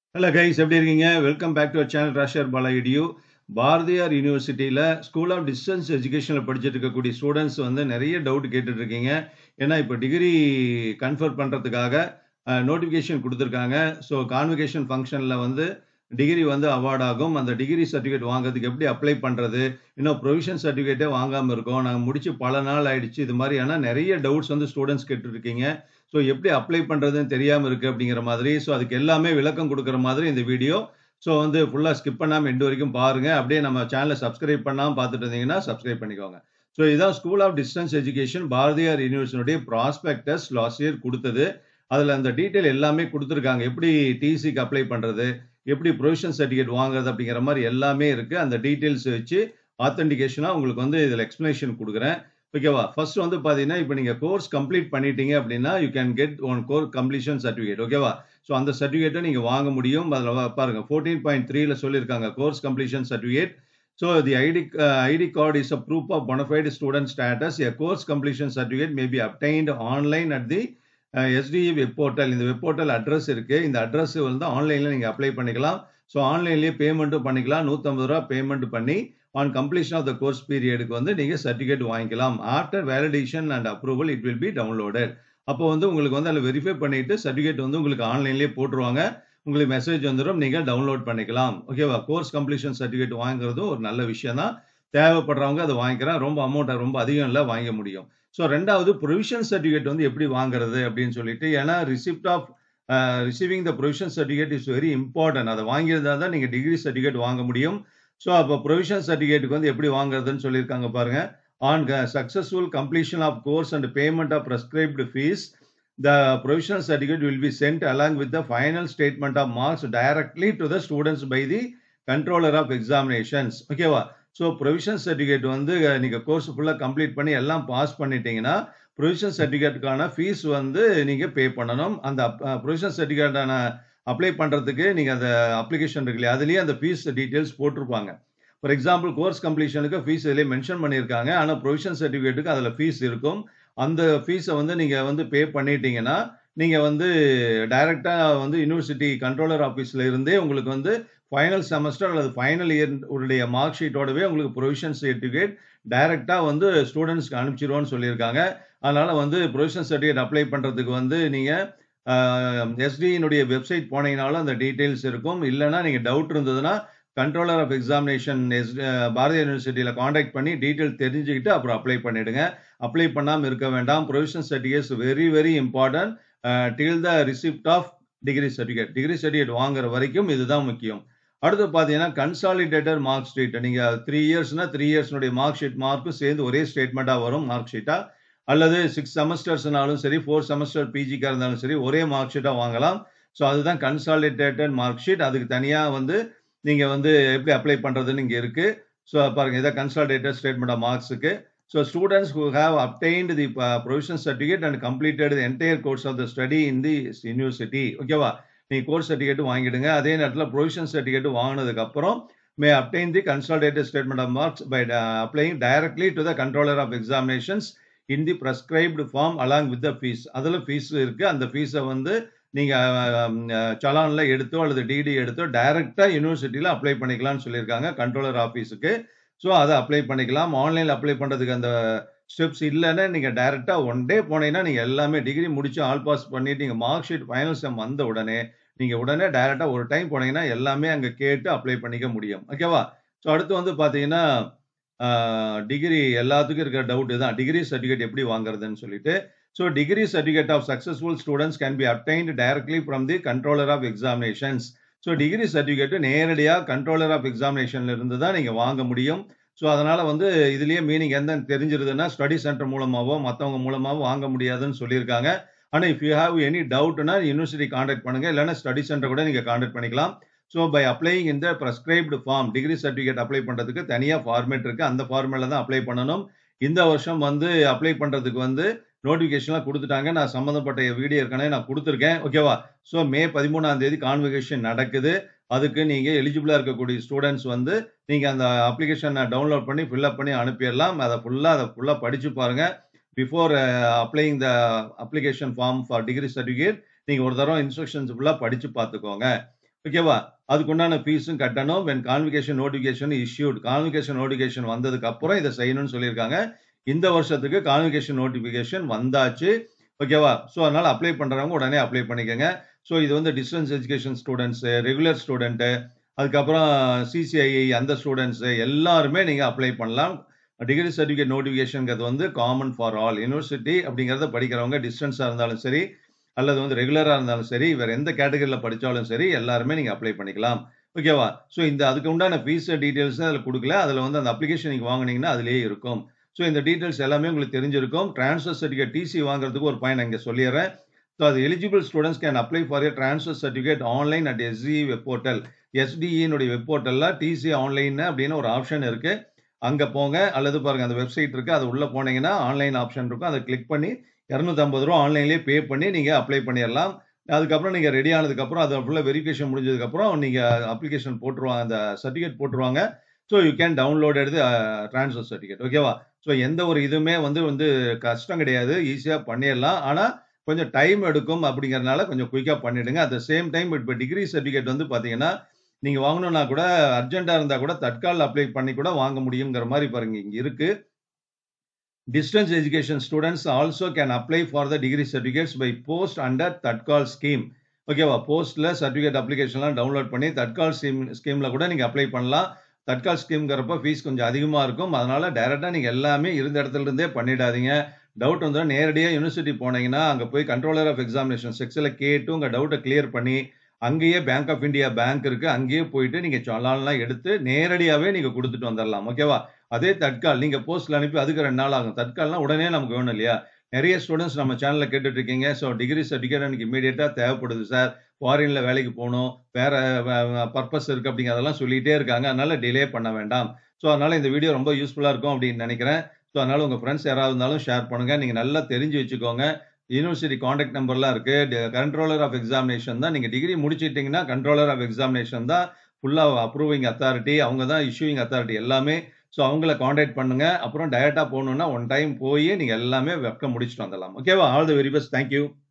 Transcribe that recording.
hello guys எப்படி இருக்கீங்க welcome back to channel ராஷர் பாலா இடியூ பாரதியார் யூனிவர்சிட்டியில் ஸ்கூல் ஆஃப் டிஸ்டன்ஸ் எஜுகேஷனில் படிச்சுட்டு இருக்கக்கூடிய ஸ்டூடெண்ட்ஸ் வந்து நிறைய டவுட் கேட்டுட்டு இருக்கீங்க ஏன்னா இப்போ டிகிரி கன்ஃபர் பண்ணுறதுக்காக நோட்டிஃபிகேஷன் கொடுத்துருக்காங்க ஸோ கான்வெகேஷன் ஃபங்க்ஷனில் வந்து டிகிரி வந்து அவார்ட் ஆகும் அந்த டிகிரி சர்டிஃபிகேட் வாங்குறதுக்கு எப்படி அப்ளை பண்ணுறது இன்னும் ப்ரொவிஷன் சர்டிஃபிகேட்டே வாங்காமல் இருக்கோம் நாங்கள் முடிச்சு பல நாள் ஆயிடுச்சு இது மாதிரியான நிறைய டவுட்ஸ் வந்து ஸ்டூடெண்ட்ஸ் கேட்டுருக்கீங்க ஸோ எப்படி அப்ளை பண்ணுறதுன்னு தெரியாமல் இருக்குது அப்படிங்கிற மாதிரி ஸோ அதுக்கு எல்லாமே விளக்கம் கொடுக்குற மாதிரி இந்த வீடியோ ஸோ வந்து ஃபுல்லாக ஸ்கிப் பண்ணாமல் எண்டு வரைக்கும் பாருங்கள் அப்படியே நம்ம சேனலை சப்ஸ்கிரைப் பண்ணாமல் பார்த்துட்டு இருந்தீங்கன்னா சப்ஸ்கிரைப் பண்ணிக்கோங்க ஸோ இதுதான் school of distance education Bharathiar யூனிவர்சிட்டியுடைய ப்ராஸ்பெக்டஸ் லாஸ்ட் இயர் கொடுத்தது அதில் அந்த டீட்டெயில் எல்லாமே கொடுத்துருக்காங்க எப்படி டிசிக்கு அப்ளை பண்ணுறது எப்படி ப்ரொவிஷன் சர்டிஃபிகேட் வாங்குறது அப்படிங்கிற மாதிரி எல்லாமே இருக்குது அந்த டீட்டெயில்ஸ் வச்சு ஆத்தென்டிகேஷனாக உங்களுக்கு வந்து இதில் எக்ஸ்ப்ளனேஷன் கொடுக்குறேன் ஓகேவா ஃபர்ஸ்ட் வந்து பார்த்தீங்கன்னா இப்போ நீங்கள் கோர்ஸ் கம்ப்ளீட் பண்ணிட்டீங்க அப்படின்னா you can get one course completion certificate ஓகேவா ஸோ அந்த சர்டிஃபிகேட்டை நீங்கள் வாங்க முடியும் அதில் பாருங்க ஃபோர்டீன் பாயிண்ட் த்ரீல சொல்லியிருக்காங்க course completion certificate so the ID ID card is a proof of bonafide student status a course completion certificate may be obtained online at the SDE web portal இந்த வெப் போர்ட்டல் அட்ரஸ் இருக்குது இந்த address வந்து ஆன்லைனில் நீங்கள் apply பண்ணிக்கலாம் so ஆன்லைன்லேயே பேமெண்ட்டும் பண்ணிக்கலாம் நூற்றம்பது ரூபா பேமெண்ட் பண்ணி on completion of the course பீரியடுக்கு வந்து நீங்கள் சர்டிஃபிகேட் வாங்கிக்கலாம் after validation and approval it will be downloaded அப்போ வந்து உங்களுக்கு வந்து அதில் வெரிஃபை பண்ணிட்டு சர்டிஃபிகேட் வந்து உங்களுக்கு ஆன்லைன்லேயே போட்டுருவாங்க உங்களுக்கு மெசேஜ் வந்துடும் நீங்கள் டவுன்லோட் பண்ணிக்கலாம் ஓகேவா கோர்ஸ் கம்ப்ளீஷன் சர்டிஃபிகேட் வாங்குறதும் ஒரு நல்ல விஷயம் தான் தேவைப்படுறவங்க அதை வாங்கிக்கிறேன் ரொம்ப அமௌண்ட் ரொம்ப அதிகம் இல்லை வாங்க முடியும் ஸோ ரெண்டாவது ப்ரொவிஷன் சர்டிஃபிகேட் வந்து எப்படி வாங்குறது அப்படின்னு சொல்லிட்டு ஏன்னா receipt of receiving the provision certificate is very important அதை வாங்கியிருந்தா தான் நீங்கள் டிகிரி சர்டிஃபிகேட் வாங்க முடியும் ஸோ அப்போ ப்ரொவிஷன் சர்டிஃபிகேட்டுக்கு வந்து எப்படி வாங்குறதுன்னு சொல்லியிருக்காங்க பாருங்க on successful completion of course and payment of prescribed fee the provisional certificate will be sent along with the final statement of marks directly to the students by the controller of examinations ஓகேவா so provision certificate வந்து நீங்கள் course ஃபுல்லாக complete பண்ணி எல்லாம் pass பண்ணிட்டீங்கன்னா provision சர்டிஃபிகேட்டுக்கான fees வந்து நீங்கள் பே பண்ணணும் அந்த ப்ரொவிஷன் சர்டிஃபிகேட்டான அப்ளை பண்ணுறதுக்கு நீங்கள் அந்த அப்ளிகேஷன் இருக்கு இல்லையா அதுலேயே அந்த ஃபீஸ் டீட்டெயில்ஸ் போட்டிருப்பாங்க ஃபார் எக்ஸாம்பிள் கோர்ஸ் கம்ப்ளீஷனுக்கு ஃபீஸ் இதிலே மென்ஷன் பண்ணியிருக்காங்க ஆனால் ப்ரொவிஷன் சர்டிஃபிகேட்டுக்கு அதில் ஃபீஸ் இருக்கும் அந்த ஃபீஸை வந்து நீங்கள் வந்து பே பண்ணிட்டீங்கன்னா நீங்கள் வந்து டைரெக்டாக வந்து யூனிவர்சிட்டி கண்ட்ரோலர் ஆஃபீஸில் இருந்தே உங்களுக்கு வந்து ஃபைனல் செமஸ்டர் அல்லது ஃபைனல் இயர் உடைய மார்க் ஷீட்டோடவே உங்களுக்கு ப்ரொவிஷன் சர்டிஃபிகேட் டைரெக்டாக வந்து ஸ்டூடெண்ட்ஸ்க்கு அனுப்பிச்சிருவோன்னு சொல்லியிருக்காங்க அதனால் வந்து ப்ரொவிஷன் சர்டிஃபிகேட் அப்ளை பண்ணுறதுக்கு வந்து நீங்கள் எஸ்டியினுடைய வெப்சைட் போனீங்கனாலும் அந்த டீட்டெயில்ஸ் இருக்கும் இல்லைனா நீங்கள் டவுட் இருந்ததுன்னா கண்ட்ரோலர் ஆஃப் எக்ஸாமினேஷன் எஸ் பாரதிய யூனிவர்சிட்டியில் காண்டாக்ட் பண்ணி டீட்டெயில் தெரிஞ்சுக்கிட்டு அப்புறம் அப்ளை பண்ணிவிடுங்க அப்ளை பண்ணாமல் இருக்க வேண்டாம் provision certificates very very important till the receipt of degree certificate degree certificate வாங்குற வரைக்கும் இதுதான் முக்கியம் அடுத்து பார்த்தீங்கன்னா கன்சாலிடேட்டட் மார்க் ஷீட் நீங்கள் த்ரீ இயர்ஸ்னா த்ரீ இயர்ஸ்னுடைய மார்க் ஷீட் மார்க்கும் சேர்ந்து ஒரே ஸ்டேட்மெண்ட்டாக வரும் மார்க் ஷீட்டாக அல்லது சிக்ஸ் செமஸ்டர்ஸ்னாலும் சரி ஃபோர் செமஸ்டர் பிஜிக்காக இருந்தாலும் சரி ஒரே மார்க் ஷீட்டாக வாங்கலாம் ஸோ அதுதான் கன்சாலிடேட்டட் மார்க் ஷீட் அதுக்கு தனியாக வந்து நீங்கள் வந்து எப்படி அப்ளை பண்ணுறதுன்னு இங்கே இருக்குது ஸோ பாருங்கள் இதான் கன்சாலிடேட்டட் ஸ்டேட்மெண்ட் ஆஃப் மார்க்ஸுக்கு so students who have obtained the provision certificate and completed the entire course of the study in the university ஓகேவா நீங்கள் கோர்ஸ் சர்டிஃபிகேட் வாங்கிடுங்க அதே நேரத்தில் ப்ரொவிஷன் சர்டிஃபிகேட் வாங்கினதுக்கப்புறம் may obtain the consolidated statement of marks by applying directly to the controller of examinations in the prescribed form along with the fee அதில் fee இருக்குது அந்த ஃபீஸை வந்து நீங்கள் சலானில் எடுத்தோ அல்லது டிடி எடுத்தோ டைரெக்டாக யூனிவர்சிட்டியில் அப்ளை பண்ணிக்கலாம்னு சொல்லியிருக்காங்க கண்ட்ரோலர் ஆஃபீஸுக்கு ஸோ அதை அப்ளை பண்ணிக்கலாம் ஆன்லைனில் அப்ளை பண்ணுறதுக்கு அந்த ஸ்டெப்ஸ் இல்லைன்னா நீங்கள் டைரெக்டாக ஒன் டே போனீங்கன்னா நீங்கள் எல்லாமே டிகிரி முடிச்சு ஆல் பாஸ் பண்ணிட்டு நீங்கள் மார்க் ஷீட் ஃபைனல் செம் வந்த உடனே நீங்கள் உடனே டைரெக்டாக ஒரு டைம் போனீங்கன்னா எல்லாமே அங்கே கேட்டு அப்ளை பண்ணிக்க முடியும் ஓகேவா ஸோ அடுத்து வந்து பார்த்தீங்கன்னா டிகிரி எல்லாத்துக்கும் இருக்கிற டவுட் தான் டிகிரி சர்டிஃபிகேட் எப்படி வாங்குறதுன்னு சொல்லிட்டு so degree certificate of successful students can be obtained directly from the controller of examinations so degree certificate நேரடியாக கண்ட்ரோலர் ஆஃப் எக்ஸாமினேஷன்ல இருந்து தான் நீங்கள் வாங்க முடியும் ஸோ அதனால் வந்து இதுலேயே மீனிங் எந்த தெரிஞ்சிருதுன்னா ஸ்டடி சென்டர் மூலமாகவோ மற்றவங்க மூலமாகவோ வாங்க முடியாதுன்னு சொல்லியிருக்காங்க ஆனால் இஃப் யூ ஹாவ் எனி டவுட்னா யூனிவர்சிட்டி காண்டாக்ட் பண்ணுங்கள் இல்லைன்னா ஸ்டடி சென்டர் கூட நீங்கள் காண்டாக்ட் பண்ணிக்கலாம் ஸோ பை அப்ளைங் இந்த prescribed form degree certificate apply பண்ணுறதுக்கு தனியாக ஃபார்மேட் இருக்குது அந்த ஃபார்மேட்டில் தான் அப்ளை பண்ணணும் இந்த வருஷம் வந்து அப்ளை பண்ணுறதுக்கு வந்து நோட்டிஃபிகேஷன்லாம் கொடுத்துட்டாங்க நான் சம்மந்தப்பட்ட வீடியோ ஏற்கனவே நான் கொடுத்துருக்கேன் ஓகேவா ஸோ மே பதிமூணாம் தேதி கான்வெகேஷன் நடக்குது அதுக்கு நீங்கள் எலிஜிபிளாக இருக்கக்கூடிய ஸ்டூடெண்ட்ஸ் வந்து நீங்கள் அந்த அப்ளிகேஷனை டவுன்லோட் பண்ணி ஃபில்அப் பண்ணி அனுப்பிடலாம் அதை ஃபுல்லாக அதை ஃபுல்லாக படித்து பாருங்கள் before applying the application form for degree certificate நீங்கள் ஒரு தடவை இன்ஸ்ட்ரக்ஷன்ஸ் ஃபுல்லாக படித்து பார்த்துக்கோங்க ஓகேவா அதுக்கு உண்டான ஃபீஸும் கட்டணும் when convocation notification issued convocation notification வந்ததுக்கு அப்புறம் இதை செய்யணும்னு சொல்லியிருக்காங்க இந்த வருஷத்துக்கு கான்விகேஷன் நோட்டிஃபிகேஷன் வந்தாச்சு ஓகேவா ஸோ அதனால அப்ளை பண்றவங்க உடனே அப்ளை பண்ணிக்கோங்க ஸோ இது வந்து distance education students regular student அதுக்கப்புறம் சிசிஐஐ அந்த ஸ்டூடெண்ட்ஸ் எல்லாருமே நீங்க அப்ளை பண்ணலாம் டிகிரி சர்டிஃபிகேட் நோட்டிஃபிகேஷனுங்கிறது வந்து காமன் ஃபார் ஆல் யூனிவர்சிட்டி அப்படிங்கிறத படிக்கிறவங்க டிஸ்டன்ஸாக இருந்தாலும் சரி அல்லது வந்து ரெகுலராக இருந்தாலும் சரி வேற எந்த கேட்டகரியில் படித்தாலும் சரி எல்லாருமே நீங்கள் அப்ளை பண்ணிக்கலாம் ஓகேவா ஸோ இந்த அதுக்கு உண்டான ஃபீஸ் டீட்டெயில்ஸ் அதில் கொடுக்கல அதில் வந்து அந்த அப்ளிகேஷன் நீங்கள் வாங்கினீங்கன்னா அதிலேயே இருக்கும் ஸோ இந்த டீட்டெயில்ஸ் எல்லாமே உங்களுக்கு தெரிஞ்சிருக்கும் ட்ரான்ஸ்ஃபர் சர்டிஃபிகேட் டிசி வாங்குறதுக்கு ஒரு பாயிண்ட் இங்கே சொல்லிடுறேன் ஸோ அது eligible students can apply for a transfer certificate online at SD web portal எஸ்டிஇனுடைய வெப் போர்ட்டலில் டிசி ஆன்லைன் அப்படின்னு ஒரு ஆப்ஷன் இருக்கு அங்கே போங்க அல்லது பாருங்க அந்த வெப்சைட் இருக்கு அது உள்ளே போனீங்கன்னா ஆன்லைன் ஆப்ஷன் இருக்கும் அதை கிளிக் பண்ணி இரநூத்தம்பது ரூபா ஆன்லைன்லேயே பே பண்ணி நீங்கள் அப்ளை பண்ணிடலாம் அதுக்கப்புறம் நீங்கள் ரெடி ஆனதுக்கப்புறம் அது ஃபுல்லாக வெரிஃபிகேஷன் முடிஞ்சதுக்கப்புறம் நீங்கள் அப்ளிகேஷன் போட்டுருவாங்க அந்த சர்டிஃபிகேட் போட்டுருவாங்க ஸோ யூ கேன் டவுன்லோட் எடுத்து ட்ரான்ஸ்ஃபர் சர்டிஃபிகேட் ஓகேவா ஸோ எந்த ஒரு இதுவுமே வந்து வந்து கஷ்டம் கிடையாது ஈஸியாக பண்ணிடலாம் ஆனால் கொஞ்சம் டைம் எடுக்கும் அப்படிங்கறதுனால கொஞ்சம் குயிக்காக பண்ணிடுங்க அட் த சேம் டைம் இப்போ டிகிரி சர்டிஃபிகேட் வந்து பார்த்தீங்கன்னா நீங்கள் வாங்கணும்னா கூட அர்ஜென்ட்டாக இருந்தால் கூட தட்கால் அப்ளை பண்ணி கூட வாங்க முடியுங்கிற மாதிரி பாருங்க இங்கே இருக்கு distance education students also can apply for the degree certificates by post under Tatkal scheme ஓகேவா போஸ்ட்ல சர்டிஃபிகேட் அப்ளிகேஷன்லாம் டவுன்லோட் பண்ணி தட்கால் ஸ்கீம் ஸ்கீம்ல கூட நீங்க அப்ளை பண்ணலாம் தட்கால் ஸ்கீம்ங்கிறப்ப ஃபீஸ் கொஞ்சம் அதிகமாக இருக்கும் அதனால டைரெக்டாக நீங்கள் எல்லாமே இருந்த இடத்துல இருந்தே பண்ணிடாதீங்க டவுட் வந்தால் நேரடியாக யூனிவர்சிட்டி போனீங்கன்னா அங்கே போய் கண்ட்ரோலர் ஆஃப் எக்ஸாமினேஷன் செக்ஸில் கேட்டு உங்கள் டவுட்டை கிளியர் பண்ணி அங்கேயே பேங்க் ஆஃப் இந்தியா பேங்க் இருக்கு அங்கேயே போயிட்டு நீங்கள் சொல்லாலாம் எடுத்து நேரடியாகவே நீங்கள் கொடுத்துட்டு வந்துடலாம் ஓகேவா அதே தட்கால் நீங்கள் போஸ்ட்ல அனுப்பி அதுக்கு ரெண்டு நாள் ஆகும் தட்கால்னா உடனே நமக்கு வேணும் இல்லையா நிறைய ஸ்டூடெண்ட்ஸ் நம்ம சேனலில் கேட்டுட்டு இருக்கீங்க ஸோ டிகிரி சர்டிஃபிகேட் எனக்கு இமீடியட்டாக தேவைப்படுது சார் ஃபாரின்ல வேலைக்கு போகணும் வேற பர்பஸ் இருக்கு அப்படிங்க அதெல்லாம் சொல்லிட்டே இருக்காங்க அதனால டிலே பண்ண வேண்டாம் ஸோ அதனால இந்த வீடியோ ரொம்ப யூஸ்ஃபுல்லாக இருக்கும் அப்படின்னு நினைக்கிறேன் ஸோ அதனால உங்க ஃப்ரெண்ட்ஸ் யாராவது இருந்தாலும் ஷேர் பண்ணுங்க நீங்க நல்லா தெரிஞ்சு வச்சுக்கோங்க யூனிவர்சிட்டி காண்டாக்ட் நம்பர்லாம் இருக்கு கண்ட்ரோலர் ஆஃப் எக்ஸாமினேஷன் தான் நீங்க டிகிரி முடிச்சிட்டீங்கன்னா கண்ட்ரோலர் ஆஃப் எக்ஸாமினேஷன் தான் ஃபுல்லாக அப்ரூவிங் அத்தாரிட்டி அவங்க தான் இஷ்யூவிங் அத்தாரிட்டி எல்லாமே ஸோ அவங்கள காண்டாக்ட் பண்ணுங்க அப்புறம் டயட்டா போகணுன்னா ஒன் டைம் போய் நீங்க எல்லாமே வெக்க முடிச்சுட்டு வந்துடலாம் ஓகேவா all the very best thank you